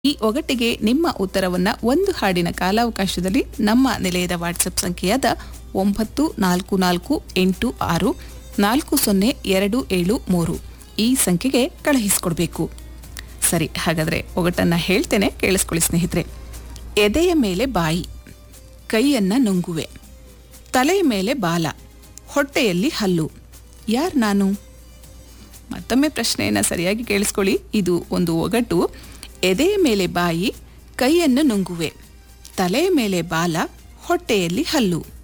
ಈ ಒಗಟಿಗೆ ನಿಮ್ಮ ಉತ್ತರವನ್ನ ಒಂದು ಹಾಡಿನ ಕಾಲಾವಕಾಶದಲ್ಲಿ ನಮ್ಮ ನಿಲಯದ ವಾಟ್ಸಪ್ ಸಂಖ್ಯೆಯಾದ ಒಂಬತ್ತು ನಾಲ್ಕು ನಾಲ್ಕು ಎಂಟು ಆರು ನಾಲ್ಕು ಸೊನ್ನೆ ಎರಡು ಏಳು ಮೂರು ಈ ಸಂಖ್ಯೆಗೆ ಕಳುಹಿಸಿಕೊಡ್ಬೇಕು ಸರಿ ಹಾಗಾದ್ರೆ ಒಗಟನ್ನ ಹೇಳ್ತೇನೆ ಕೇಳಿಸ್ಕೊಳ್ಳಿ ಸ್ನೇಹಿತರೆ ಎದೆಯ ಮೇಲೆ ಬಾಯಿ ಕೈಯನ್ನ ನುಂಗುವೆ ತಲೆಯ ಮೇಲೆ ಬಾಲ ಹೊಟ್ಟೆಯಲ್ಲಿ ಹಲ್ಲು ಯಾರ್ ನಾನು ಮತ್ತೊಮ್ಮೆ ಪ್ರಶ್ನೆಯನ್ನು ಸರಿಯಾಗಿ ಕೇಳಿಸ್ಕೊಳ್ಳಿ ಇದು ಒಂದು ಒಗಟು ಎದೆಯ ಮೇಲೆ ಬಾಯಿ ಕೈಯನ್ನು ನುಂಗುವೆ ತಲೆಯ ಮೇಲೆ ಬಾಲ ಹೊಟ್ಟೆಯಲ್ಲಿ ಹಲ್ಲು